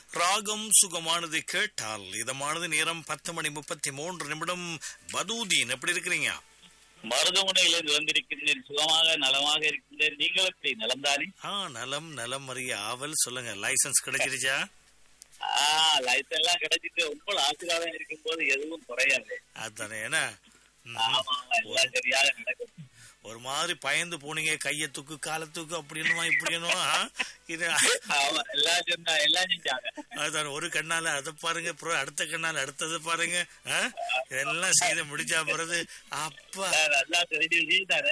ராகம் சுகமானது கேட்டால் இதமானது நேரம் பத்து மணி முப்பத்தி மூன்று நிமிடம் பதூதீன் எப்படி இருக்கிறீங்க மருதமுனையிலிருந்து வந்திருக்கின்றேன் சுகமாக நலமாக இருக்கின்றேன் நீங்கள் எப்படி நலம்தானே ஆ நலம் நலம் அறிய ஆவல் சொல்லுங்க லைசன்ஸ் கிடைச்சிருச்சா ஆஹ் லைசன்ஸ் எல்லாம் கிடைச்சிட்டு ரொம்ப ஆசீர்வாதம் இருக்கும் போது எதுவும் குறையாது அதானே என்ன ம். ஆமா ஆமா எல்லாம் சரியாக நடக்கும் ஒரு மாதிரி பயந்து போனீங்க கைய தூக்கு காலை தூக்கு அப்படின்னுமா இப்படின்னுமா ஆ? இது ஆமா எல்லாம் சொன்னா எல்லாம் செஞ்சாங்க அதான் ஒரு கண்ணால அதை பாருங்க அப்புறம் அடுத்த கண்ணால அடுத்தது பாருங்க ஆ? இதெல்லாம் செய்து முடிச்சா பிறகு அப்பா ஆஹ் நல்லா தெரிஞ்சு செய்தாரு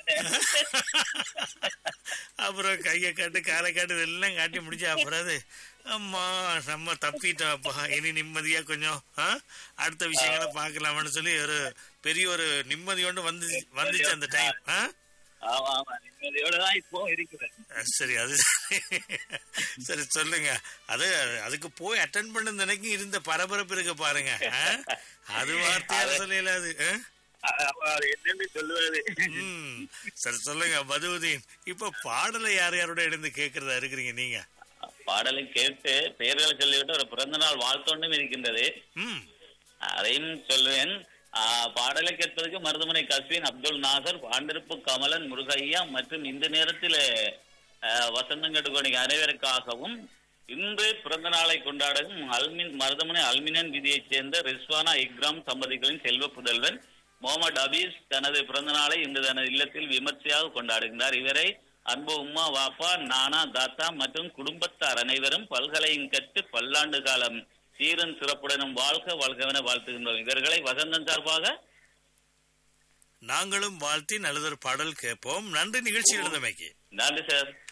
அப்புறம் கையை காட்டு காலை காட்டு இதெல்லாம் காட்டி முடிச்சா பிறகு அம்மா நம்ம தப்பிட்டோம்ப்பா இனி நிம்மதியா கொஞ்சம் ஆ? அடுத்த விஷயங்களை பார்க்கலாம்னு சொல்லி ஒரு பெரிய ஒரு நிம்மதியோண்டு வந்து வந்துச்சு அந்த டைம் ஆ ஆமா ஆமா நிம்மதியோட தான் இப்போ இருக்கிறேன் அஹ் சரி அது சரி. சரி சொல்லுங்க அது அதுக்கு போய் அட்டன் பண்ண நினைக்கும் இருந்த பரபரப்பு இருக்கு பாருங்க அஹ்? அது வார்த்தையால சொல்லல அது அஹ்? ஆமா, அது என்னன்னு சொல்லுவது ம். சரி சொல்லுங்க மதுவதீன் இப்ப பாடலை யார் யாரோட இருந்து கேக்குறதா இருக்கிறீங்க நீங்க பாடலை கேட்டு பெயர்களை சொல்லிவிட்டு ஒரு பிறந்த நாள் வாழ்த்தொண்டும் இருக்கின்றது ம் அதையும் சொல்லுவேன் ஆஹ் பாடலை கேட்பதற்கு மருதமனை கஸ்வின் அப்துல் நாசர் பாண்டிருப்பு கமலன் முருகையா மற்றும் இந்த நேரத்தில் ஆஹ் வசந்தம் கட்டுக்கோணிக்கு அனைவருக்காகவும் இன்று பிறந்த நாளை கொண்டாடும் அல்மின் மருதமனை அல்மினன் விதியைச் சேர்ந்த ரிஸ்வானா இக்ராம் தம்பதிகளின் செல்வ புதல்வன் முகமது அபீஸ் தனது பிறந்த நாளை இன்று தனது இல்லத்தில் விமர்சையாக கொண்டாடுகின்றார் இவரை அன்பு உம்மா வாப்பா நானா தாத்தா மற்றும் குடும்பத்தார் அனைவரும் பல்கலையும் கற்று பல்லாண்டு காலம் சீரன் சிறப்புடனும் வாழ்க வாழ்கவென வாழ்த்துகின்றோம் இவர்களை வசந்தன் சார்பாக நாங்களும் வாழ்த்தி நல்லதொரு பாடல் கேட்போம் நன்றி நிகழ்ச்சி எழுந்தமைக்கு நன்றி சார்